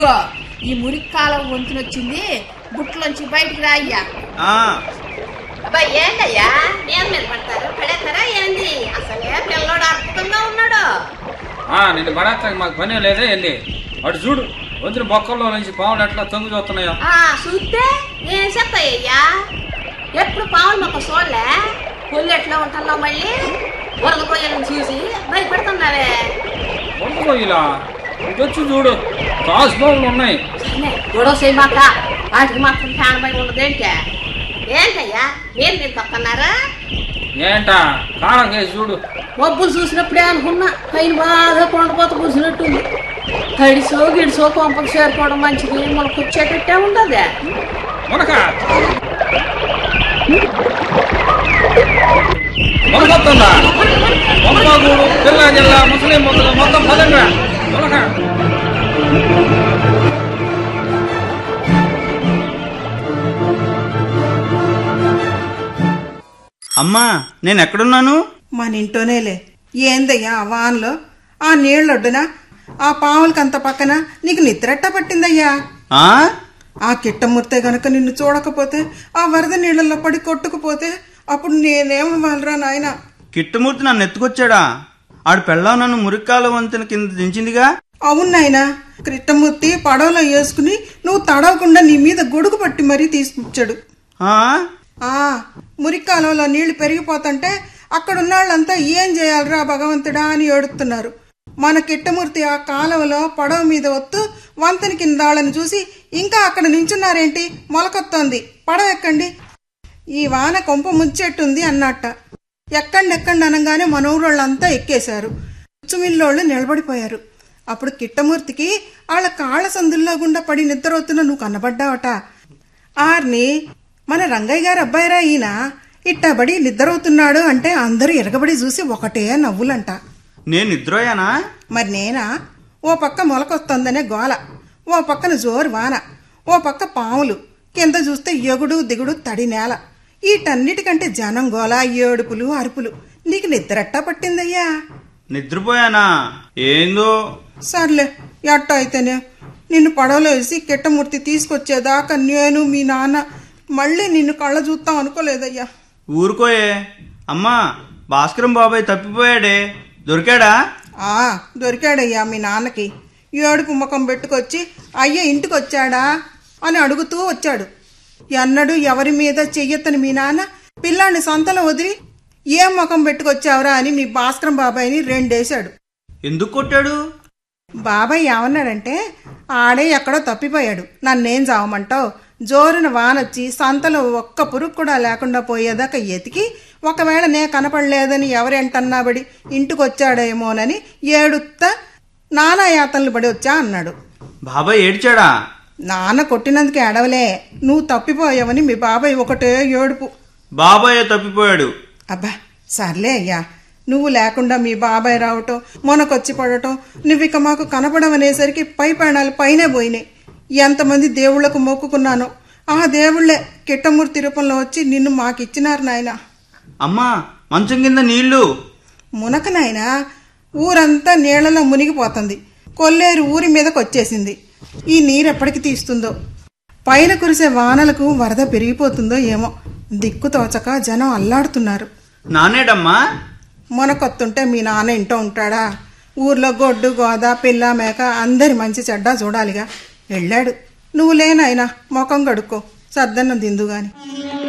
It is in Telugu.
ఇదిగో, ఈ మురిక్కాలం వంతునొచ్చింది బుట్లోంచి బయటికి రాయ్యా ఆ, అబ్బాయి ఏంటయ్యా మీద మీద పడతారు పడేస్తారా ఏంది అసలే పిల్లోడు అద్భుతంగా ఉన్నాడు ఆ నిన్ను పడేస్తాక మాకు పని లేదే వెళ్ళి అటు చూడు వచ్చిన బొక్కల్లో నుంచి పాములు ఎట్లా తొంగి చూస్తున్నాయో ఆ చూస్తే ఏం చెప్తాయ్యా ఎప్పుడు పావులు మొక్క చూడలే పొల్లు ఎట్లా ఉంటున్నావు మళ్ళీ వరద పోయాలని చూసి భయపడుతున్నావే ఉండదు ఇలా ఇటు వచ్చి చూడు తాసు పాములు ఉన్నాయి సర్లే, గొడవ చేయమాక వాటికి మాత్రం ప్రాణమై ఉండదేంటే ఏంటయ్యా మీరు మీరు తప్పన్నారా ఏంటా కాళ్ళ కేసి చూడు మబ్బులు చూసినప్పుడే అనుకున్నా పైన బాగా కొండపోత కూర్చున్నట్టుంది తడిసో గిడిసో కొంపకు చేరుకోవడం మంచిది మనకు వచ్చేటట్టే ఉండదే మునక మునకొస్తుందా మొక్కగూడు జిల్లా జిల్లా ముస్లిం మొక్కలు మొత్తం పదంగా మునక అమ్మా నేను ఎక్కడున్నాను మన ఇంట్లోనేలే ఏందయ్యా ఆ వాన్లో ఆ నీళ్ళొడ్డున ఆ పాములకంత పక్కన నీకు నిద్రట్ట పట్టిందయ్యా ఆ ఆ కిట్టమూర్తే గనక నిన్ను చూడకపోతే ఆ వరద నీళ్ళల్లో పడి కొట్టుకుపోతే అప్పుడు నేనేమవ్వాలరా నాయన కిట్టమూర్తి నన్ను ఎత్తుకొచ్చాడా ఆడు పెళ్ళాం నన్ను మురిక్కాల వంతెన కింద దించిందిగా అవును నాయనా కృష్ణమూర్తి పడవలో వేసుకుని నువ్వు తడవకుండా నీ మీద గొడుగు పట్టి మరీ తీసుకొచ్చాడు ఆ ఆ మురికాలంలో నీళ్లు పెరిగిపోతుంటే అక్కడున్న వాళ్ళంతా ఏం చేయాలరా భగవంతుడా అని ఏడుతున్నారు మన కిట్టమూర్తి ఆ కాలువలో పడవ మీద వత్తు వంతెన కింద వాళ్ళని చూసి ఇంకా అక్కడ నించున్నారేంటి మొలకొత్తోంది పడవ ఎక్కండి ఈ వాన కొంప ముంచెట్టుంది అన్నట్ట ఎక్కండి ఎక్కండి అనగానే మన ఊరోళ్ళంతా ఎక్కేశారు చుమిల్లోళ్ళు నిలబడిపోయారు అప్పుడు కిట్టమూర్తికి వాళ్ళ కాళ్ళ సందుల్లో గుండా పడి నిద్రవుతున్న నువ్వు కనబడ్డావట ఆర్ని మన రంగయ్య గారు అబ్బాయిరా ఈయన ఇట్టబడి నిద్రవుతున్నాడు అంటే అందరూ ఎరగబడి చూసి ఒకటే నవ్వులంట నేను నిద్రోయానా మరి నేనా ఓ పక్క మొలకొస్తోందనే గోల ఓ పక్కన జోరు వాన ఓ పక్క పాములు కింద చూస్తే ఎగుడు దిగుడు తడి నేల వీటన్నిటికంటే జనం గోల ఏడుపులు అరుపులు నీకు నిద్రట్టా పట్టిందయ్యా నిద్రపోయానా ఏందో సర్లే ఎట్ట అయితేనే నిన్ను పడవలో వేసి కిట్టమూర్తి తీసుకొచ్చేదాకా నేను మీ నాన్న మళ్ళీ నిన్ను కళ్ళ చూస్తాం అనుకోలేదయ్యా ఊరుకోయే అమ్మా భాస్కరం బాబాయ్ తప్పిపోయాడే దొరికాడా ఆ దొరికాడయ్యా మీ నాన్నకి ఏడుపు ముఖం పెట్టుకొచ్చి అయ్య ఇంటికి వచ్చాడా అని అడుగుతూ వచ్చాడు ఎన్నడూ ఎవరి మీద చెయ్యొత్తని మీ నాన్న పిల్లాన్ని సంతలో వదిలి ఏం ముఖం పెట్టుకొచ్చావురా అని మీ భాస్కరం బాబాయ్ని రెండేశాడు ఎందుకు కొట్టాడు బాబాయ్ ఏమన్నాడంటే ఆడే ఎక్కడో తప్పిపోయాడు నన్నేం చావమంటావు జోరున వానొచ్చి సంతలో ఒక్క పురుగు కూడా లేకుండా పోయేదాకా ఎతికి ఒకవేళ నే కనపడలేదని ఎవరెంటన్నాబడి ఇంటికొచ్చాడేమోనని ఏడుత్తా నానా యాతనలు పడి వచ్చా అన్నాడు బాబాయ్ ఏడ్చాడా నాన్న కొట్టినందుకు ఏడవలే నువ్వు తప్పిపోయావని మీ బాబాయ్ ఒకటే ఏడుపు బాబాయే తప్పిపోయాడు అబ్బా సర్లే అయ్యా నువ్వు లేకుండా మీ బాబాయ్ రావటం మొనకొచ్చి పడటం నువ్వు ఇక మాకు కనపడమనేసరికి పై ప్రాణాలు పైనే పోయినాయి ఎంతమంది దేవుళ్లకు మొక్కుకున్నానో ఆ దేవుళ్లే కిట్టమూర్తి రూపంలో వచ్చి నిన్ను మాకిచ్చినారు నాయనా అమ్మా మంచం కింద నీళ్లు మునక నాయనా ఊరంతా నీళ్లలో మునిగిపోతుంది కొల్లేరు ఊరి మీదకి వచ్చేసింది ఈ నీరు ఎప్పటికి తీస్తుందో పైన కురిసే వానలకు వరద పెరిగిపోతుందో ఏమో దిక్కు తోచక జనం అల్లాడుతున్నారు నానేడమ్మా మొనకొత్తుంటే మీ నాన్న ఇంట్లో ఉంటాడా ఊర్లో గొడ్డు గోద పిల్ల మేక అందరి మంచి చెడ్డ చూడాలిగా వెళ్ళాడు నువ్వు లేనాయనా ముఖం కడుక్కో సద్దన్నం దిందు గాని